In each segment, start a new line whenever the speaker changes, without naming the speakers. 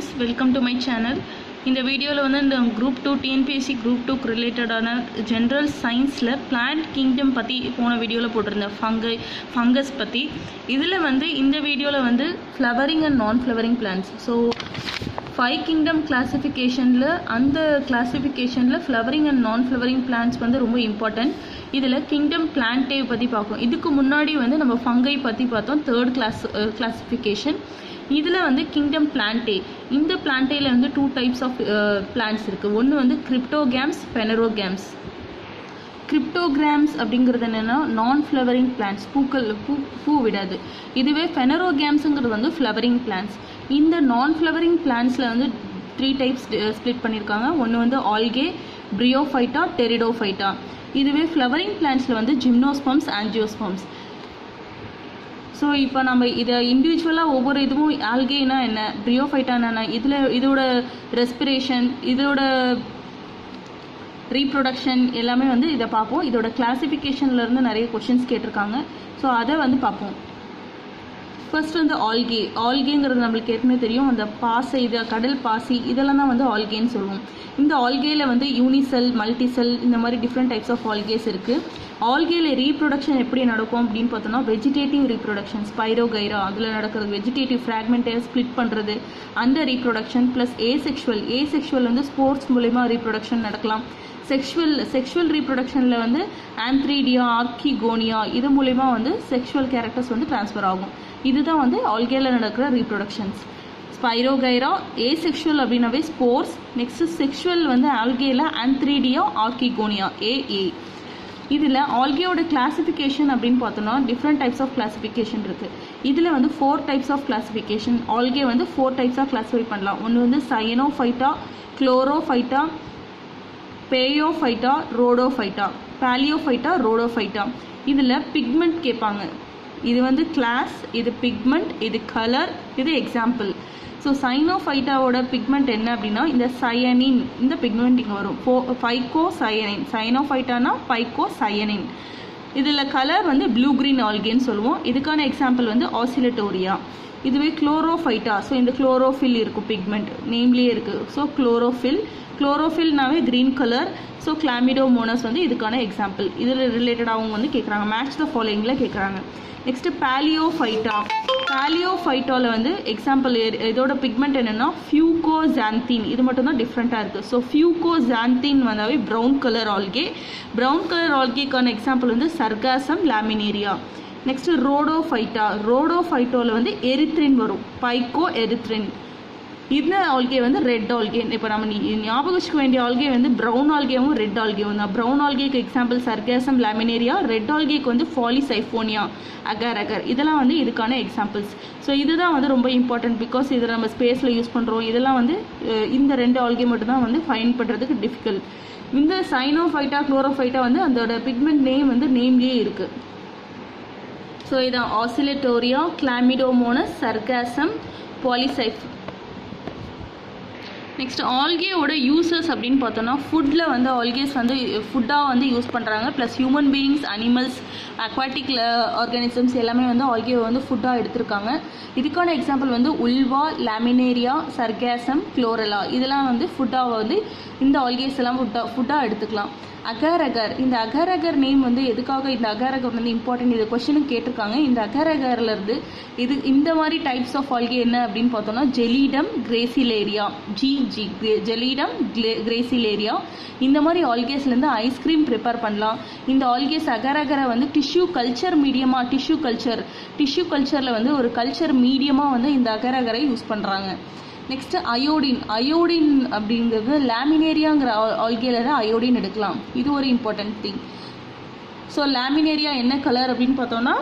friends welcome to my channel இந்த வீடியோவில் வந்து இந்த குரூப் டூ டிஎன்பிஎஸ்சி குரூப் டூக்கு ரிலேட்டடான ஜென்ரல் சயின்ஸில் பிளான்ட் கிங்டம் பற்றி போன வீடியோவில் போட்டிருந்தேன் ஃபங்கை ஃபங்கஸ் பற்றி இதில் வந்து இந்த வீடியோவில் வந்து flowering and non flowering plants so five kingdom கிளாசிஃபிகேஷனில் அந்த கிளாசிஃபிகேஷனில் flowering and non flowering plants வந்து ரொம்ப இம்பார்ட்டன்ட் இதில் கிங்டம் பிளான்ட்டே பற்றி பார்க்கும் இதுக்கு முன்னாடி வந்து நம்ம ஃபங்கை பற்றி பார்த்தோம் தேர்ட் கிளாஸ் கிளாசிஃபிகேஷன் இதில் வந்து கிங்டம் பிளான்டே இந்த பிளான்டேல வந்து டூ டைப்ஸ் ஆஃப் பிளான்ட்ஸ் இருக்குது ஒன்று வந்து கிரிப்டோகேம்ஸ் ஃபெனரோகேம்ஸ் கிரிப்டோகிராம்ஸ் அப்படிங்கிறது என்னென்னா நான் ஃப்ளவரிங் பிளான்ட்ஸ் பூக்கள் பூ பூ விடாது இதுவே ஃபெனரோகேம்ஸுங்கிறது வந்து ஃப்ளவரிங் பிளான்ட்ஸ் இந்த நான் ஃப்ளவரிங் பிளான்ட்ஸில் வந்து த்ரீ டைப்ஸ் ஸ்ப்ளிட் பண்ணியிருக்காங்க ஒன்று வந்து ஆல்கே பிரியோஃபைட்டா டெரிடோஃபைட்டா இதுவே ஃப்ளவரிங் பிளான்ட்ஸில் வந்து ஜிம்னோஸ்பம்ஸ் ஆன்ஜியோஸ்பம்ஸ் ஸோ இப்போ நம்ம இதை இண்டிவிஜுவலாக ஒவ்வொரு இதுவும் ஆல்கேனா என்ன பிரியோஃபைட்டானா என்ன இதில் இதோட ரெஸ்பிரேஷன் இதோட ரீப்ரொடக்ஷன் எல்லாமே வந்து இதை பார்ப்போம் இதோட கிளாசிஃபிகேஷன்லேருந்து நிறைய கொஷின்ஸ் கேட்டிருக்காங்க ஸோ அதை வந்து பார்ப்போம் ஃபர்ஸ்ட் வந்து ஆல்கே ஆல்கேங்கிறது நம்மளுக்கு ஏற்கனவே தெரியும் அந்த பாசை இது கடல் பாசி இதெல்லாம் தான் வந்து ஆல்கேன்னு சொல்லுவோம் இந்த ஆல்கேல வந்து யூனிசெல் மல்டிசெல் இந்த மாதிரி டிஃப்ரெண்ட் டைப்ஸ் ஆஃப் ஆல்கேஸ் இருக்குது ஆல்கேல ரீப்ரொடக்ஷன் எப்படி நடக்கும் அப்படின்னு பார்த்தோம்னா வெஜிடேட்டிவ் ரீப்ரொடக்ஷன் ஸ்பைரோகைரா அதில் நடக்கிறது வெஜிடேட்டிவ் ஃப்ராக்மெண்ட்டை ஸ்ப்ளிட் பண்ணுறது அந்த reproduction plus asexual asexual வந்து ஸ்போர்ட்ஸ் மூலயமா ரீப்ரொடக்ஷன் நடக்கலாம் செக்ஷுவல் செக்ஷுவல் ரீப்ரொடக்ஷனில் வந்து ஆந்த்ரீடியா ஆர்கிகோனியா இது மூலயமா வந்து செக்ஷுவல் கேரக்டர்ஸ் வந்து ட்ரான்ஸ்ஃபர் ஆகும் இதுதான் வந்து ஆல்கேல நடக்கிற ரீப்ரொடக்ஷன்ஸ் ஸ்பைரோகைரா ஏ செக்ஷுவல் அப்படின்னாவே ஸ்போர்ட்ஸ் நெக்ஸ்ட் செக்ஷுவல் வந்து ஆல்கேல ஆந்த்ரீடியா ஆர்கிகோனியா ஏஏ இதில் ஆல்கேயோட கிளாசிஃபிகேஷன் அப்படின்னு பார்த்தோம்னா டிஃப்ரெண்ட் டைப்ஸ் ஆஃப் கிளாசிஃபிகேஷன் இருக்குது இதில் வந்து four types of classification algae வந்து ஃபோர் டைப்ஸாக கிளாஸிஃபை பண்ணலாம் ஒன்று வந்து சயனோஃபைட்டா குளோரோஃபைட்டா பேயோஃபைட்டா ரோடோஃபைட்டா பேலியோஃபைட்டா ரோடோஃபைட்டா இதில் பிக்மெண்ட் கேட்பாங்க இது வந்து கிளாஸ் இது பிக்மெண்ட் இது கலர் இது எக்ஸாம்பிள் ஸோ சைனோஃபைட்டாவோட பிக்மெண்ட் என்ன அப்படின்னா இந்த சயனின் இந்த பிக்மெண்ட் இங்கே வரும் ஃபோ பைக்கோ சயனின் சைனோஃபைட்டானா பைக்கோ சயனின் இதில் கலர் வந்து ப்ளூ கிரீன் ஆல்கேன்னு சொல்லுவோம் இதுக்கான எக்ஸாம்பிள் வந்து ஆசிலட்டோரியா இதுவே குளோரோஃபைட்டா ஸோ இந்த குளோரோஃபில் இருக்கும் பிக்மெண்ட் நேம்லேயே இருக்குது ஸோ குளோரோஃபில் குளோரோஃபில்னாவே க்ரீன் கலர் ஸோ கிளாமிடோமோனஸ் வந்து இதுக்கான எக்ஸாம்பிள் இதில் ரிலேட்டடாக அவங்க வந்து கேட்குறாங்க மேட்ச் த ஃபாலோயிங்கில் கேட்குறாங்க நெக்ஸ்ட் பேலியோஃபைட்டா பேலியோஃபைட்டாவில் வந்து எக்ஸாம்பிள் இதோட பிக்மெண்ட் என்னென்னா ஃபியூகோ ஜாந்தின் இது மட்டும் தான் டிஃப்ரெண்ட்டாக இருக்குது ஸோ ஃபியூகோ ஜாந்தின் வந்தாவே brown colour algae brown colour ஆல்கேக்கான எக்ஸாம்பிள் வந்து சர்காசம் லாமினேரியா நெக்ஸ்ட் ரோடோஃபைட்டா ரோடோஃபைட்டோவில் வந்து எரித்ரின் வரும் பைக்கோ எரித்ரின் இந்த ஆல்கே வந்து ரெட் ஆல்கே இப்போ நம்ம ஞாபகம் வச்சுக்க வேண்டிய ஆல்கே வந்து ப்ரௌன் ஆல்கேவும் ரெட் ஆல்கேவும் தான் ப்ரௌன் ஆல்கேக்கு எக்ஸாம்பிள் சர்காசம் லாமினேரியா ரெட் ஆல்கேக்கு வந்து ஃபாலிசைஃபோனியா அகர் அகர் இதெல்லாம் வந்து இதுக்கான எக்ஸாம்பிள்ஸ் ஸோ இதுதான் வந்து ரொம்ப இம்பார்ட்டன்ட் பிகாஸ் இதில் நம்ம ஸ்பேஸில் யூஸ் பண்ணுறோம் இதெல்லாம் வந்து இந்த ரெண்டு ஆல்கே மட்டும் தான் வந்து ஃபைன் பண்ணுறதுக்கு டிஃபிகல்ட் இந்த சைனோஃபைட்டா குளோரோஃபைட்டா வந்து அதோட பிக்மெண்ட் நேம் வந்து நேம்லேயே இருக்குது ஸோ இதான் ஆசிலேட்டோரியா கிளாமிடோமோனஸ் சர்காசம் பாலிசைஃப் நெக்ஸ்ட் ஆல்கேவோட யூசஸ் அப்படின்னு பார்த்தோன்னா ஃபுட்டில் வந்து ஆல்கேஸ் வந்து ஃபுட்டாக வந்து யூஸ் பண்ணுறாங்க plus human beings animals aquatic organisms எல்லாமே வந்து ஆல்கேவை வந்து ஃபுட்டாக எடுத்திருக்காங்க இதுக்கான எக்ஸாம்பிள் வந்து உல்வா லாமினேரியா சர்காசம் குளோரலா இதெல்லாம் வந்து ஃபுட்டாக வந்து இந்த ஆல்கேஸ் எல்லாம் ஃபுட்டாக ஃபுட்டாக எடுத்துக்கலாம் அகர் அகர் இந்த அகர் அகர் நேம் வந்து எதுக்காக இந்த அகர் அகர் வந்து இம்பார்ட்டன்ட் இது கொஸ்டினும் கேட்டிருக்காங்க இந்த அகர் அகர்லேருந்து இது இந்த மாதிரி டைப்ஸ் ஆஃப் ஆல்கே என்ன அப்படின்னு பார்த்தோம்னா ஜெலிடம் கிரேசிலேரியா ஜி ஜி ஜெலிடம் கிரேசிலேரியா இந்த மாதிரி ஆல்கேஸ்லேருந்து ஐஸ்கிரீம் ப்ரிப்பேர் பண்ணலாம் இந்த ஆல்கேஸ் அகர் அகரை வந்து டிஷ்யூ கல்ச்சர் மீடியமாக டிஷ்யூ கல்ச்சர் டிஷ்யூ கல்ச்சரில் வந்து ஒரு கல்ச்சர் மீடியமாக வந்து இந்த அகர் அகரை யூஸ் பண்ணுறாங்க நெக்ஸ்ட் அயோடின் அயோடின் அப்படிங்கிறது லேமினேரியாங்கிற ஆல்கேல தான் அயோடின் எடுக்கலாம் இது ஒரு இம்பார்ட்டன்ட் திங் ஸோ லேமினேரியா என்ன கலர் அப்படின்னு பார்த்தோம்னா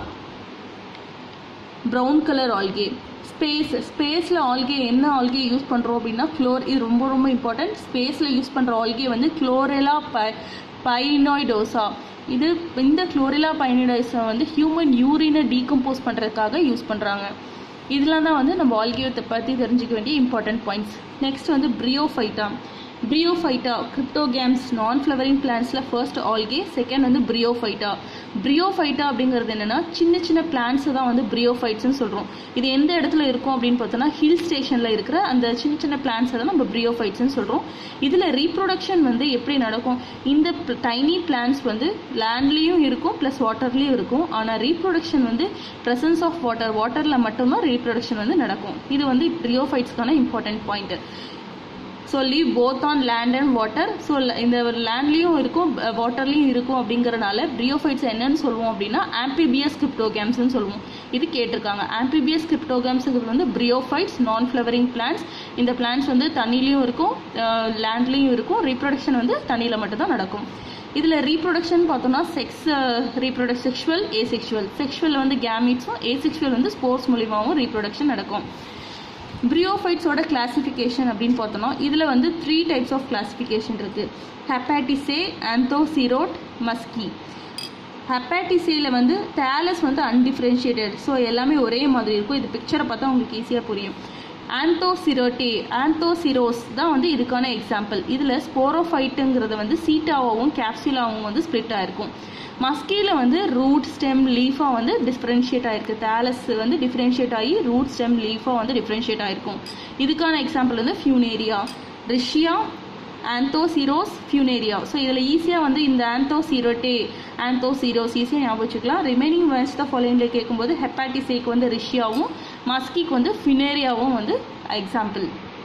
ப்ரௌன் கலர் ஆல்கே ஸ்பேஸ் ஸ்பேஸில் ஆல்கே என்ன ஆல்கே யூஸ் பண்ணுறோம் அப்படின்னா குளோர் இது ரொம்ப ரொம்ப இம்பார்ட்டன்ட் ஸ்பேஸில் யூஸ் பண்ணுற ஆல்கே வந்து குளோரெலா பை பைனாய்டோசா இது இந்த குளோரெலா பைனாய்டோசா வந்து ஹியூமன் யூரினை டீகம்போஸ் பண்ணுறதுக்காக யூஸ் பண்ணுறாங்க இதெல்லாம் தான் வந்து நம்ம ஆல்கியோத்தை பற்றி தெரிஞ்சுக்க வேண்டிய இம்பார்ட்டன்ட் பாயிண்ட்ஸ் நெக்ஸ்ட் வந்து bryophyta bryophyta cryptogams non flowering பிளான்ஸில் ஃபர்ஸ்ட் ஆல்கே செகண்ட் வந்து பிரியோஃபைட்டா பிரியோஃபைட்டா அப்படிங்கிறது என்னன்னா சின்ன சின்ன பிளான்ஸ் தான் வந்து பிரியோஃபைட்ஸ்னு சொல்கிறோம் இது எந்த இடத்துல இருக்கும் அப்படின்னு பார்த்தோன்னா ஹில் ஸ்டேஷனில் இருக்கிற அந்த சின்ன சின்ன பிளான்ஸை தான் நம்ம பிரியோஃபைட்ஸ்னு சொல்கிறோம் இதில் ரீப்ரொடக்ஷன் வந்து எப்படி நடக்கும் இந்த டைனி பிளான்ஸ் வந்து லேண்ட்லேயும் இருக்கும் ப்ளஸ் வாட்டர்லேயும் இருக்கும் ஆனால் ரீப்ரொடக்ஷன் வந்து ப்ரெசன்ஸ் ஆஃப் வாட்டர் வாட்டரில் மட்டும்தான் ரீப்ரொடக்ஷன் வந்து நடக்கும் இது வந்து பிரியோஃபைட்ஸ்க்கான important point so live both on land and water so இந்த லேண்ட்லேயும் இருக்கும் வாட்டர்லேயும் இருக்கும் அப்படிங்கறனால பிரியோஃபைட்ஸ் என்னன்னு சொல்லுவோம் அப்படின்னா ஆம்பிபியஸ் கிரிப்டோகேம்ஸ்னு சொல்லுவோம் இது கேட்டிருக்காங்க ஆம்பிபியஸ் கிரிப்டோகேம்ஸுங்கிறது வந்து பிரியோஃபைட்ஸ் நான் ஃப்ளவரிங் பிளான்ஸ் இந்த பிளான்ஸ் வந்து தண்ணிலையும் இருக்கும் லேண்ட்லேயும் இருக்கும் ரீப்ரொடக்ஷன் வந்து தண்ணியில் மட்டும்தான் நடக்கும் இதில் ரீப்ரொடக்ஷன் பார்த்தோம்னா sex reproduct sexual asexual sexual வந்து கேமிட்ஸும் ஏ செக்ஷுவல் வந்து ஸ்போர்ட்ஸ் மூலியமாகவும் ரீப்ரொடக்ஷன் நடக்கும் பிரியோஃபைட்ஸோட கிளாசிஃபிகேஷன் அப்படின்னு பார்த்தோம்னா இதில் வந்து த்ரீ டைப்ஸ் ஆஃப் கிளாசிஃபிகேஷன் இருக்குது ஹெப்பாட்டிசே ஆந்தோசிரோட் மஸ்கி ஹெப்பாட்டிசேல வந்து டேலஸ் வந்து அன்டிஃப்ரென்ஷியேட்டட் ஸோ எல்லாமே ஒரே மாதிரி இருக்கும் இது பிக்சரை பார்த்தா உங்களுக்கு ஈஸியாக புரியும் ஆந்தோசிரோட்டே ஆந்தோசிரோஸ் தான் வந்து இதுக்கான எக்ஸாம்பிள் இதில் ஸ்போரோஃபைட்டுங்கிறது வந்து சீட்டாவும் கேப்சுலாவும் வந்து ஸ்ப்ளிட் ஆயிருக்கும் மஸ்கியில் வந்து ரூட் ஸ்டெம் லீஃபாக வந்து டிஃப்ரென்ஷியேட் ஆயிருக்கு தேலஸ் வந்து டிஃப்ரென்ஷியேட் ஆகி ரூட் ஸ்டெம் லீஃபாக வந்து டிஃப்ரென்ஷியேட் ஆயிருக்கும் இதுக்கான எக்ஸாம்பிள் வந்து funaria riccia anthoceros funaria so இதில் ஈஸியாக வந்து இந்த ஆந்தோசிரோட்டே ஆந்தோசிரோஸ் ஈஸியாக ஞாபகம் வச்சுக்கலாம் ரிமைனிங் வேர்ட்ஸ் தான் ஃபாலோயிங்கில் கேட்கும்போது ஹெப்பாட்டிசேக்கு வந்து ரிஷியாவும் மஸ்கிக்கு வந்து ஃபினேரியாவும் வந்து எக்ஸாம்பிள்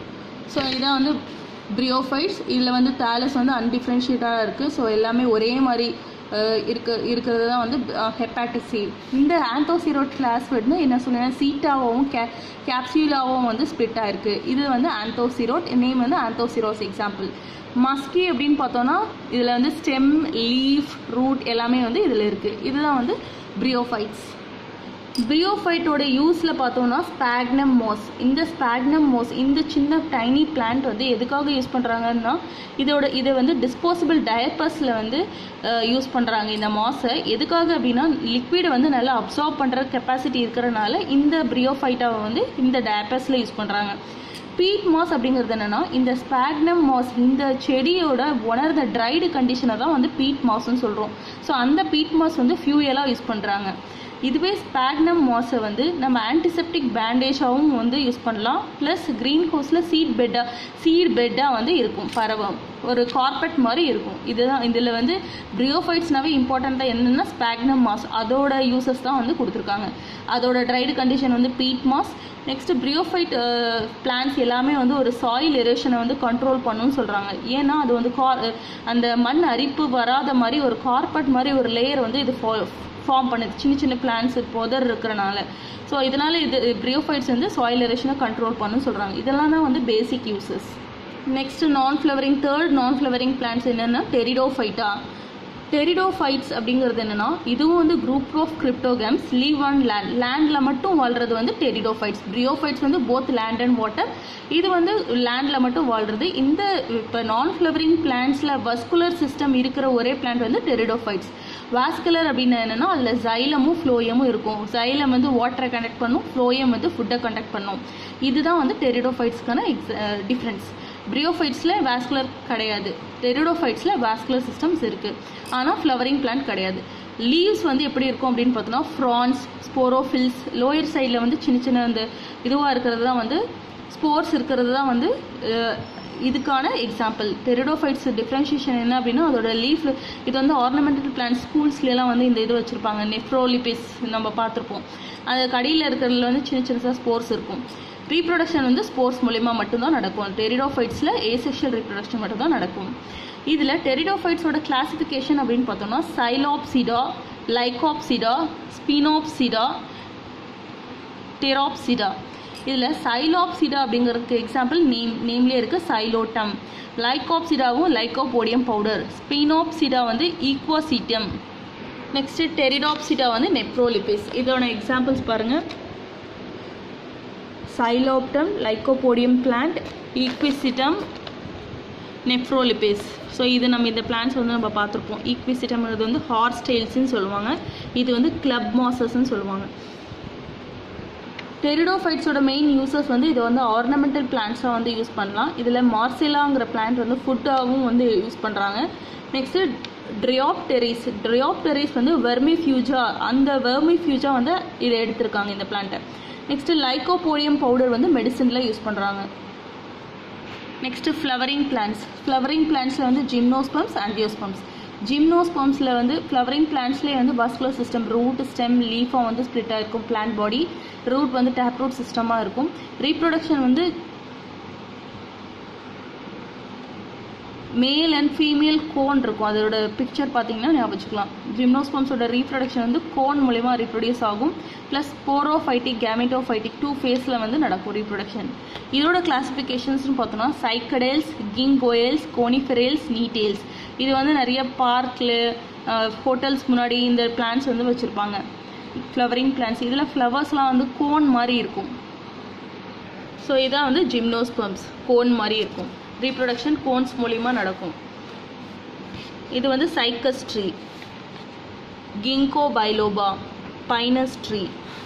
ஸோ இதான் வந்து பிரியோஃபைட்ஸ் இதில் வந்து தேலஸ் வந்து அன்டிஃப்ரென்ஷியேட்டாக இருக்குது ஸோ எல்லாமே ஒரே மாதிரி அஹ், இருக்க இருக்கிறது தான் வந்து ஹெப்பாட்டிசி இந்த ஆந்தோசிரோட் கிளாஸ் வந்து என்ன சொல்லுங்கள் சீட்டாவும் கே கேப்சியூலாவும் வந்து ஸ்ப்ளிட் ஆயிருக்கு இது வந்து ஆந்தோசிரோட் நேம் வந்து ஆந்தோசிரோஸ் எக்ஸாம்பிள் மஸ்கி அப்படின்னு பார்த்தோன்னா இதில் வந்து ஸ்டெம் லீஃப் ரூட் எல்லாமே வந்து இதில் இருக்குது இதுதான் வந்து பிரியோஃபைட்ஸ் பிரியோஃபைட்டோட யூஸில் பார்த்தோம்னா ஸ்பாக்னம் மோஸ் இந்த ஸ்பாக்னம் மோஸ் இந்த சின்ன டைனி பிளான்ட் வந்து எதுக்காக யூஸ் பண்ணுறாங்கன்னா இதோட இதை வந்து டிஸ்போசபிள் டயப்பர்ஸில் வந்து யூஸ் பண்ணுறாங்க இந்த மாஸை எதுக்காக அப்படின்னா லிக்விடை வந்து நல்லா அப்சார்ப் பண்ணுற கெப்பாசிட்டி இருக்கிறனால இந்த பிரியோஃபைட்டாவை வந்து இந்த டயப்பர்ஸில் யூஸ் பண்ணுறாங்க பீட் மாஸ் அப்படிங்கிறது என்னன்னா இந்த ஸ்பாக்னம் மாஸ் இந்த செடியோட உணர்ந்த ட்ரைடு கண்டிஷனை தான் வந்து பீட் மாஸ்ன்னு சொல்கிறோம் ஸோ அந்த பீட் மாஸ் வந்து ஃபியூயலாக யூஸ் பண்ணுறாங்க இதுவே ஸ்பாக்னம் மாஸை வந்து நம்ம ஆன்டிசெப்டிக் பேண்டேஜாகவும் வந்து யூஸ் பண்ணலாம் ப்ளஸ் க்ரீன் ஹவுஸில் சீட் பெட்டாக சீட் பெட்டாக வந்து இருக்கும் பறவை ஒரு கார்பெட் மாதிரி இருக்கும் இதுதான் இதில் வந்து பிரியோஃபைட்ஸ்னாவே இம்பார்ட்டண்ட்டாக என்னென்னா ஸ்பாக்னம் மாஸ் அதோட யூசஸ் தான் வந்து கொடுத்துருக்காங்க அதோட ட்ரைடு கண்டிஷன் வந்து peat moss next bryophyte plants எல்லாமே வந்து ஒரு சாயில் எரேஷனை வந்து கண்ட்ரோல் பண்ணுன்னு சொல்கிறாங்க ஏன்னா அது வந்து கார் அந்த மண் அரிப்பு வராத மாதிரி ஒரு கார்பெட் மாதிரி ஒரு லேயர் வந்து இது ஃபார்ம் பண்ணுது சின்ன சின்ன பிளான்ஸ் புதர் இருக்கிறனால ஸோ இதனால இது பிரியோஃபைட்ஸ் வந்து சாயில் எரேஷனை கண்ட்ரோல் பண்ணுன்னு சொல்கிறாங்க இதெல்லாம் தான் வந்து basic uses next non flowering third non flowering plants என்னென்னா டெரிடோஃபைட்டா டெரிடோஃபைட்ஸ் அப்படிங்கிறது என்னன்னா இதுவும் வந்து group of cryptogams live on land லேண்டில் மட்டும் வாழ்றது வந்து டெரிடோஃபைட்ஸ் பிரியோஃபைட்ஸ் வந்து போத் லேண்ட் அண்ட் வாட்டர் இது வந்து லேண்டில் மட்டும் வாழ்றது இந்த இப்போ நான் ஃப்ளவரிங் பிளான்ஸில் வஸ்குலர் சிஸ்டம் இருக்கிற ஒரே பிளான்ட் வந்து டெரிடோஃபைட்ஸ் வாஸ்குலர் அப்படின்னு என்னன்னா அதில் ஜைலமும் ஃப்ளோயமும் இருக்கும் ஜைலம் வந்து வாட்டரை கண்டக்ட் பண்ணும் ஃப்ளோயம் வந்து ஃபுட்டை கண்டக்ட் பண்ணும் இதுதான் வந்து டெரிடோஃபைட்ஸ்க்கான எக்ஸ் டிஃப்ரென்ஸ் பிரியோஃபைட்ஸில் வாஸ்குலர் கிடையாது டெரிடோஃபைட்ஸில் வாஸ்குலர் சிஸ்டம்ஸ் இருக்குது ஆனால் ஃப்ளவரிங் பிளான்ட் கிடையாது லீவ்ஸ் வந்து எப்படி இருக்கும் அப்படின்னு பார்த்தோன்னா ஃப்ரான்ஸ் ஸ்போரோஃபில்ஸ் லோயர் சைடில் வந்து சின்ன சின்ன அந்த இதுவாக இருக்கிறது தான் வந்து ஸ்போர்ஸ் இருக்கிறது தான் வந்து அஹ், இதுக்கான எக்ஸாம்பிள் டெரிடோஃபைட்ஸ் டிஃப்ரென்ஷியேஷன் என்ன அப்படின்னா அதோட லீஃப் இது வந்து ஆர்னமெண்டல் பிளான்ட் ஸ்கூல்ஸ்லாம் வந்து இந்த இது வச்சுருப்பாங்க நெஃப்ரோலிபிஸ் நம்ம பார்த்துருப்போம் அது கடியில் இருக்கிறதுல வந்து சின்ன சின்னதாக ஸ்போர்ஸ் இருக்கும் ரீப்ரொடக்ஷன் வந்து ஸ்போர்ட்ஸ் மூலிமா மட்டும்தான் நடக்கும் டெரிடோஃபைட்ஸில் ஏசெக்ஷுவல் ரீப்ரொடக்ஷன் மட்டும்தான் நடக்கும் இதில் டெரிடோஃபைட்ஸோட கிளாசிஃபிகேஷன் அப்படின்னு பார்த்தோம்னா சைலாப்சிடா லைகாப்சிடா ஸ்பினோப்சிடா டெராப்சிடா இதில் சைலாப்சிடா அப்படிங்கிறதுக்கு எக்ஸாம்பிள் நேம் நேம்லேயே இருக்குது சைலோட்டம் லைகாப்சிடாவும் லைகோபோடியம் பவுடர் ஸ்பினோப்சிடா வந்து ஈக்வாசிட்டம் நெக்ஸ்ட்டு டெரிடாப்சிடா வந்து நெப்ரோலிபிஸ் இதோட எக்ஸாம்பிள்ஸ் பாருங்கள் psilotum lycopodium plant equisetum nephrolepis so இது நம்ம இந்த பிளான்ஸ் வந்து நம்ம பார்த்துருப்போம் ஈக்விசிட்டம்ங்கிறது வந்து ஹார்ஸ் டெயில்ஸ்னு சொல்லுவாங்க இது வந்து கிளப் மாசஸ்ன்னு சொல்லுவாங்க டெரிடோஃபைட்ஸோட மெயின் யூசஸ் வந்து இது வந்து ஆர்னமெண்டல் பிளான்ட்ஸாக வந்து யூஸ் பண்ணலாம் இதில் மார்செலாங்கிற பிளான்ட் வந்து ஃபுட்டாகவும் வந்து யூஸ் பண்ணுறாங்க நெக்ஸ்ட்டு ட்ரியாப்டெரிஸ் ட்ரியாப்டெரிஸ் வந்து வெர்மிஃபியூஜா அந்த வெர்மிஃபியூஜா வந்து இதை எடுத்திருக்காங்க இந்த பிளான்ட்டை நெக்ஸ்ட் லைகோபோடியம் பவுடர் வந்து மெடிசனில் யூஸ் பண்ணுறாங்க நெக்ஸ்ட் ஃப்ளவரிங் பிளான்ஸ் ஃப்ளவரிங் பிளான்ஸில் வந்து ஜிம்னோஸ்பம்ஸ் ஆன்டியோஸ்பம்ஸ் ஜிம்னோஸ்பம்ஸில் வந்து ஃப்ளவரிங் பிளான்ஸ்லேயே வந்து வாஸ்குலர் சிஸ்டம் ரூட் ஸ்டெம் லீஃபாக வந்து ஸ்ப்ளிட் ஆகிருக்கும் பிளான்ட் பாடி ரூட் வந்து டேப் ரூட் சிஸ்டமாக இருக்கும் ரீப்ரொடக்ஷன் வந்து மேல் அண்ட் ஃபீமேல் கோன் இருக்கும் அதோட பிக்சர் பார்த்தீங்கன்னா ஞாபகம் வச்சுக்கலாம் ஜிம்னோஸ்பம்ஸோட ரீப்ரொடக்ஷன் வந்து கோன் மூலயமா ரீப்ரொடியூஸ் ஆகும் ப்ளஸ் போரோஃபைட்டிக் கேமெட்டோஃபைட்டிக் டூ ஃபேஸில் வந்து நடக்கும் ரீப்ரொடக்ஷன் இதோட கிளாசிஃபிகேஷன்ஸ்னு பார்த்தோம்னா சைக்கடேல்ஸ் கிங்கோயல்ஸ் கோனிஃபெரேல்ஸ் நீட்டேல்ஸ் இது வந்து நிறைய பார்க்கில் ஹோட்டல்ஸ் முன்னாடி இந்த பிளான்ஸ் வந்து வச்சுருப்பாங்க ஃப்ளவரிங் பிளான்ஸ் இதில் ஃப்ளவர்ஸ்லாம் வந்து கோன் மாதிரி இருக்கும் ஸோ இதான் வந்து ஜிம்னோஸ்பம்ஸ் கோன் மாதிரி இருக்கும் ரீப்ரொடக்ஷன் கோன்ஸ் மூலிமா நடக்கும் இது வந்து cycas tree ginkgo biloba pinus tree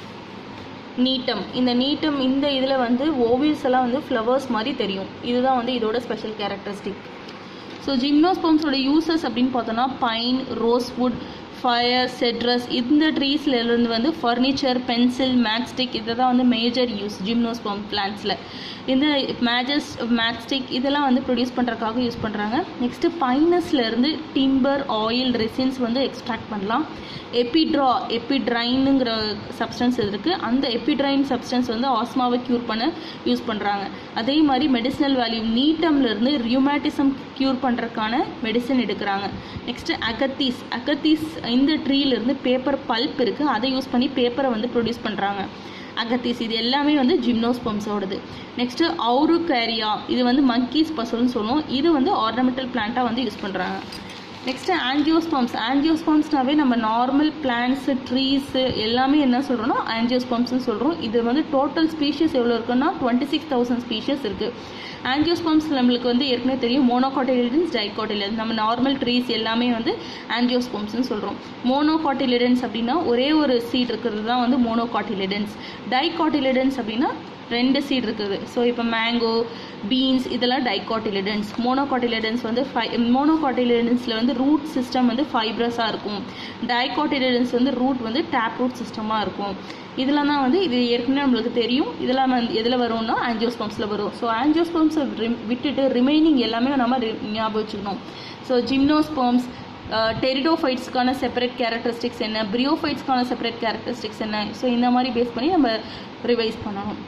gnetum இந்த நீட்டம் இந்த இதில் வந்து ஓவியஸ் எல்லாம் வந்து ஃப்ளவர்ஸ் மாதிரி தெரியும் இதுதான் வந்து இதோட ஸ்பெஷல் கேரக்டரிஸ்டிக் ஸோ ஜிம்னோஸ்பம்ஸோட யூசஸ் அப்படின்னு பார்த்தோன்னா பைன் ரோஸ்வுட் ஃபயர் செட்ரஸ் இந்த ட்ரீஸ்ல இருந்து வந்து ஃபர்னிச்சர் பென்சில் மேட்ஸ்டிக் இதை தான் வந்து மேஜர் யூஸ் ஜிம்னோஸ்பம் பிளான்ஸில் இந்த மேஜஸ் மேட்ஸ்டிக் இதெல்லாம் வந்து ப்ரொடியூஸ் பண்ணுறதுக்காக யூஸ் பண்ணுறாங்க நெக்ஸ்ட்டு பைனஸ்லேருந்து டிம்பர் ஆயில் ரெசின்ஸ் வந்து எக்ஸ்ட்ராக்ட் பண்ணலாம் எபிட்ரா எபிட்ரைனுங்கிற சப்ஸ்டன்ஸ் இருக்குது அந்த எபிட்ரைன் சப்ஸ்டன்ஸ் வந்து ஆஸ்மாவை க்யூர் பண்ண யூஸ் பண்ணுறாங்க அதே மாதிரி மெடிசினல் வேல்யூ நீட்டம்லேருந்து ரியூமேட்டிசம் க்யூர் பண்ணுறதுக்கான மெடிசன் எடுக்கிறாங்க நெக்ஸ்ட்டு அகத்தீஸ் அகத்தீஸ் இந்த ட்ரீலேருந்து பேப்பர் பல்ப் இருக்குது அதை யூஸ் பண்ணி பேப்பரை வந்து ப்ரொடியூஸ் பண்ணுறாங்க அகத்தீஸ் இது எல்லாமே வந்து ஜிம்னோஸ்பம்ஸோடது நெக்ஸ்ட்டு அவுரு கேரியா இது வந்து மங்கீஸ் பசல்னு சொல்லுவோம் இது வந்து ஆர்னமெண்டல் பிளான்ட்டாக வந்து யூஸ் பண்ணுறாங்க நெக்ஸ்ட்டு ஆன்ஜியோஸ்பம்ஸ் ஆன்ஜியோஸ்பம்ஸ்னாவே நம்ம நார்மல் பிளான்ஸு ட்ரீஸு எல்லாமே என்ன சொல்கிறோம்னா ஆன்ஜியோஸ்பம்ஸ்னு சொல்கிறோம் இது வந்து டோட்டல் ஸ்பீஷியஸ் எவ்வளோ இருக்குன்னா டுவெண்ட்டி சிக்ஸ் தௌசண்ட் ஸ்பீஷியஸ் இருக்குது ஆன்ஜியோஸ்பம்ஸ் நம்மளுக்கு வந்து ஏற்கனவே தெரியும் மோனோகாட்டிலிடன்ஸ் டைகாட்டிலிடன்ஸ் நம்ம நார்மல் ட்ரீஸ் எல்லாமே வந்து ஆன்ஜியோஸ்பம்ஸ்னு சொல்கிறோம் மோனோகாட்டிலிடன்ஸ் அப்படின்னா ஒரே ஒரு சீட் இருக்கிறது தான் வந்து மோனோகாட்டிலிடன்ஸ் டைகாட்டிலிடன்ஸ் அப்படின்னா ரெண்டு சீட் இருக்குது ஸோ இப்போ மேங்கோ பீன்ஸ் இதெல்லாம் டைகாட்டிலிடன்ஸ் மோனோகாட்டிலிடன்ஸ் வந்து ஃபை மோனோகாட்டிலிடன்ஸில் வந்து ரூட் சிஸ்டம் வந்து ஃபைப்ரஸாக இருக்கும் டைகாட்டிலிடன்ஸ் வந்து ரூட் வந்து டேப் ரூட் சிஸ்டமாக இருக்கும் இதெல்லாம் தான் வந்து இது ஏற்கனவே நம்மளுக்கு தெரியும் இதெல்லாம் வந்து எதில் வரும்னா ஆன்ஜியோஸ்பம்ஸில் வரும் ஸோ ஆன்ஜியோஸ்பம்ஸை விட்டுட்டு ரிமைனிங் எல்லாமே நம்ம ரி- ஞாபகம் வச்சுக்கணும் ஸோ ஜிம்னோஸ்பம்ஸ் டெரிடோஃபைட்ஸ்க்கான செப்பரேட் கேரக்டரிஸ்டிக்ஸ் என்ன பிரியோஃபைட்ஸ்க்கான செப்பரேட் கேரக்டரிஸ்டிக்ஸ் என்ன ஸோ இந்த மாதிரி பேஸ் பண்ணி நம்ம ரிவைஸ் பண்ணணும்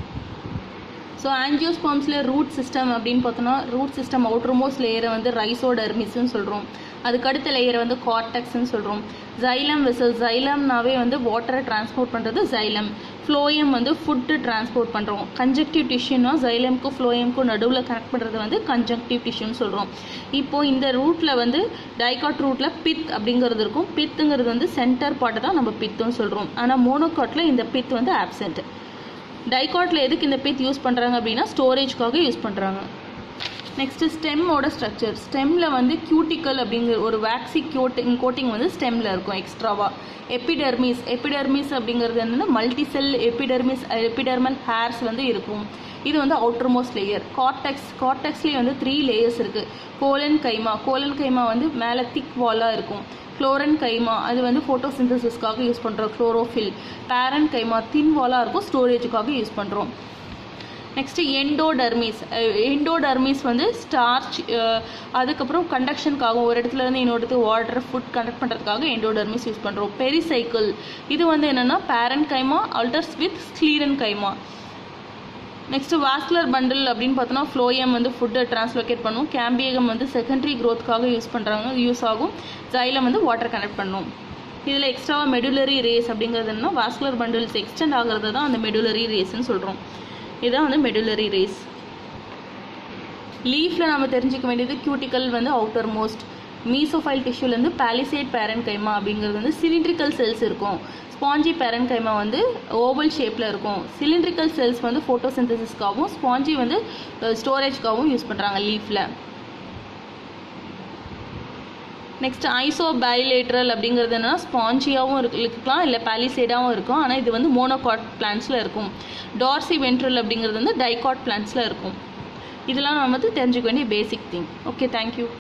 ஸோ ஆன்ஜியோஸ்பாம்ஸில் ரூட் சிஸ்டம் அப்படின்னு பார்த்தோன்னா ரூட் சிஸ்டம் அவுட்ரமோஸ்ட் லேயரை வந்து ரைசோடர்மிஸ்ன்னு சொல்கிறோம் அதுக்கு அடுத்த லேயரை வந்து கார்டெக்ஸ்ன்னு சொல்கிறோம் ஜைலம் வெசல் ஜைலம்னாவே வந்து வாட்டரை டிரான்ஸ்போர்ட் பண்ணுறது ஜைலம் ஃப்ளோயம் வந்து ஃபுட்டு டிரான்ஸ்போர்ட் பண்ணுறோம் கன்ஜக்டிவ் டிஷ்யூனா ஜைலம்க்கும் ஃப்ளோயம்க்கும் நடுவில் கனெக்ட் பண்ணுறது வந்து கன்ஜக்டிவ் டிஷ்யூன்னு சொல்கிறோம் இப்போது இந்த ரூட்டில் வந்து டைகாட் ரூட்டில் பித் அப்படிங்கிறது இருக்கும் பித்துங்கிறது வந்து சென்டர் பார்ட்டை தான் நம்ம பித்துன்னு சொல்கிறோம் ஆனால் மோனோகாட்டில் இந்த பித் வந்து ஆப்சென்ட் டைகாட்டில் எதுக்கு இந்த பித் யூஸ் பண்ணுறாங்க அப்படின்னா ஸ்டோரேஜ்க்காக யூஸ் பண்ணுறாங்க நெக்ஸ்ட் ஸ்டெம்மோட ஸ்ட்ரக்சர் ஸ்டெம்மில் வந்து கியூட்டிக்கல் அப்படிங்கிற ஒரு வேக்சி கோட்டிங் கோட்டிங் வந்து ஸ்டெம்மில் இருக்கும் எக்ஸ்ட்ராவா எபிடெர்மிஸ் எபிடெர்மிஸ் அப்படிங்கிறது என்னன்னா மல்டிசெல் எபிடெர்மிஸ் எபிடெர்மல் ஹேர்ஸ் வந்து இருக்கும் இது வந்து அவுட்டர்மோஸ்ட் லேயர் கார்டெக்ஸ் கார்டெக்ஸ்லேயே வந்து த்ரீ லேயர்ஸ் இருக்குது கோலன் கைமா கோலன் கைமா வந்து மேலே திக் வாலாக இருக்கும் குளோரன் கைமா அது வந்து ஃபோட்டோசிந்தசிஸ்க்காக யூஸ் பண்ணுறோம் குளோரோஃபில் பேரன் கைமா தின் வாலாக இருக்கும் ஸ்டோரேஜுக்காக யூஸ் பண்ணுறோம் நெக்ஸ்ட்டு எண்டோடர்மிஸ் எண்டோடர்மிஸ் வந்து ஸ்டார்ச் அதுக்கப்புறம் கண்டக்ஷனுக்காக ஒரு இடத்துல இருந்து இன்னொரு இடத்துக்கு வாட்டர் ஃபுட் கண்டக்ட் பண்ணுறதுக்காக எண்டோடர்மிஸ் யூஸ் பண்ணுறோம் பெரிசைக்கிள் இது வந்து என்னென்னா parenchyma alters with sclerenchyma next vascular bundle அப்படின்னு பார்த்தோன்னா ஃப்ளோயம் வந்து ஃபுட்டை டிரான்ஸ்லோகேட் பண்ணும் கேம்பியகம் வந்து செகண்டரி க்ரோத்க்காக யூஸ் பண்ணுறாங்க யூஸ் ஆகும் ஜைலம் வந்து வாட்டர் கனெக்ட் பண்ணும் இதில் எக்ஸ்ட்ராவாக மெடுலரி ரேஸ் அப்படிங்கிறது என்னன்னா வாஸ்குலர் பண்டில்ஸ் எக்ஸ்டெண்ட் ஆகிறது தான் அந்த மெடுலரி ரேஸ்ன்னு சொல்கிறோம் இதுதான் வந்து மெடுலரி ரேஸ் லீஃப்ல நம்ம தெரிஞ்சுக்க வேண்டியது கியூட்டிக்கல் வந்து அவுட்டர் மோஸ்ட் மீசோஃபைல் டிஷ்யூலேருந்து பாலிசேட் பேரன் கைமா அப்படிங்கிறது வந்து சிலிண்ட்ரிக்கல் செல்ஸ் இருக்கும் ஸ்பாஞ்சி பேரன் கைமா வந்து ஓவல் ஷேப்பில் இருக்கும் சிலிண்ட்ரிக்கல் செல்ஸ் வந்து ஃபோட்டோசிந்தசிஸ்க்காகவும் ஸ்பாஞ்சி வந்து ஸ்டோரேஜ்க்காகவும் யூஸ் பண்ணுறாங்க லீஃபில் நெக்ஸ்ட் ஐசோ பைலேட்ரல் அப்படிங்கிறது என்னன்னா ஸ்பாஞ்சியாகவும் இருக்கு இருக்கலாம் இல்லை பாலிசேடாகவும் இருக்கும் ஆனால் இது வந்து மோனோகாட் பிளான்ஸில் இருக்கும் டார்சி வென்ட்ரல் அப்படிங்கிறது வந்து டைகாட் பிளான்ஸில் இருக்கும் இதெல்லாம் நம்ம வந்து தெரிஞ்சுக்க வேண்டிய பேசிக் திங் ஓகே தேங்க்யூ